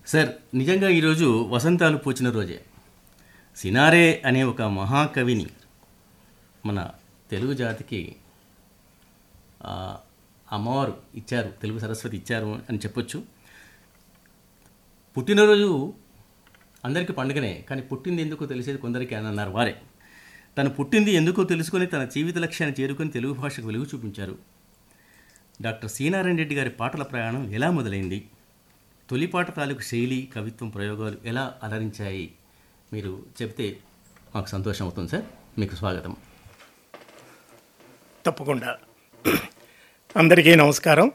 sir నిజంగా ఈరోజు వసంతాలు పూచిన రోజే సినారే అనే ఒక మహాకవిని మన తెలుగు జాతికి ఆ, అమ్మవారు ఇచ్చారు తెలుగు సరస్వతి ఇచ్చారు అని చెప్పొచ్చు పుట్టినరోజు అందరికీ పండుగనే కానీ పుట్టింది ఎందుకో తెలిసేది కొందరికి అని అన్నారు వారే తను పుట్టింది ఎందుకో తెలుసుకొని తన జీవిత లక్ష్యాన్ని చేరుకొని తెలుగు భాషకు వెలుగు చూపించారు డాక్టర్ సీనారాయణ రెడ్డి గారి పాటల ప్రయాణం ఎలా మొదలైంది తొలిపాట తాలూకు శైలి కవిత్వం ప్రయోగాలు ఎలా అలరించాయి మీరు చెప్తే మాకు సంతోషం అవుతుంది సార్ మీకు స్వాగతం తప్పకుండా అందరికీ నమస్కారం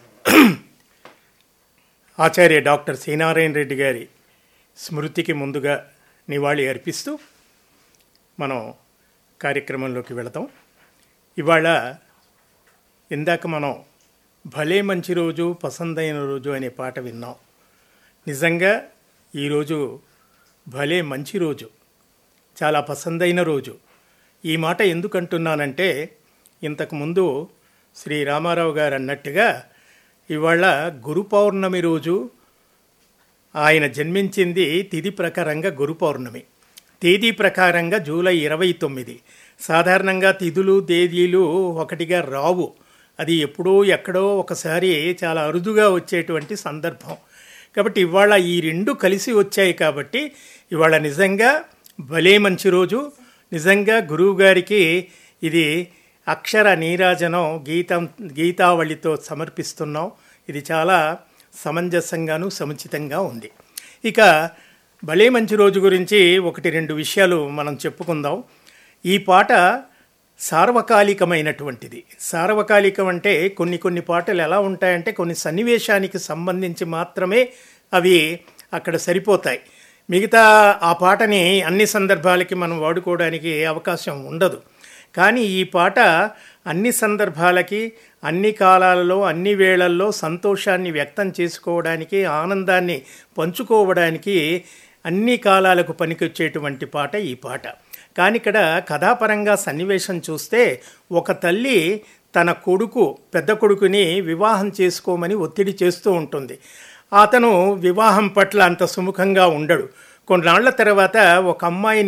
ఆచార్య డాక్టర్ శ్రీనారాయణ రెడ్డి గారి స్మృతికి ముందుగా నివాళి అర్పిస్తూ మనం కార్యక్రమంలోకి వెళతాం ఇవాళ ఇందాక మనం భలే మంచి రోజు పసందైన రోజు అనే పాట విన్నాం నిజంగా ఈరోజు భలే మంచి రోజు చాలా పసందైన రోజు ఈ మాట ఎందుకు అంటున్నానంటే ఇంతకుముందు శ్రీ రామారావు గారు అన్నట్టుగా ఇవాళ గురు పౌర్ణమి రోజు ఆయన జన్మించింది తిథి ప్రకారంగా గురు పౌర్ణమి తేదీ ప్రకారంగా జూలై ఇరవై తొమ్మిది సాధారణంగా తిథులు తేదీలు ఒకటిగా రావు అది ఎప్పుడో ఎక్కడో ఒకసారి చాలా అరుదుగా వచ్చేటువంటి సందర్భం కాబట్టి ఇవాళ ఈ రెండు కలిసి వచ్చాయి కాబట్టి ఇవాళ నిజంగా భలే మంచి రోజు నిజంగా గురువు గారికి ఇది అక్షర నీరాజనం గీతం గీతావళితో సమర్పిస్తున్నాం ఇది చాలా సమంజసంగాను సముచితంగా ఉంది ఇక భలే మంచి రోజు గురించి ఒకటి రెండు విషయాలు మనం చెప్పుకుందాం ఈ పాట సార్వకాలికమైనటువంటిది సార్వకాలికం అంటే కొన్ని కొన్ని పాటలు ఎలా ఉంటాయంటే కొన్ని సన్నివేశానికి సంబంధించి మాత్రమే అవి అక్కడ సరిపోతాయి మిగతా ఆ పాటని అన్ని సందర్భాలకి మనం వాడుకోవడానికి అవకాశం ఉండదు కానీ ఈ పాట అన్ని సందర్భాలకి అన్ని కాలాలలో అన్ని వేళల్లో సంతోషాన్ని వ్యక్తం చేసుకోవడానికి ఆనందాన్ని పంచుకోవడానికి అన్ని కాలాలకు పనికొచ్చేటువంటి పాట ఈ పాట కానీ ఇక్కడ కథాపరంగా సన్నివేశం చూస్తే ఒక తల్లి తన కొడుకు పెద్ద కొడుకుని వివాహం చేసుకోమని ఒత్తిడి చేస్తూ ఉంటుంది అతను వివాహం పట్ల అంత సుముఖంగా ఉండడు కొన్నాళ్ల తర్వాత ఒక అమ్మాయిని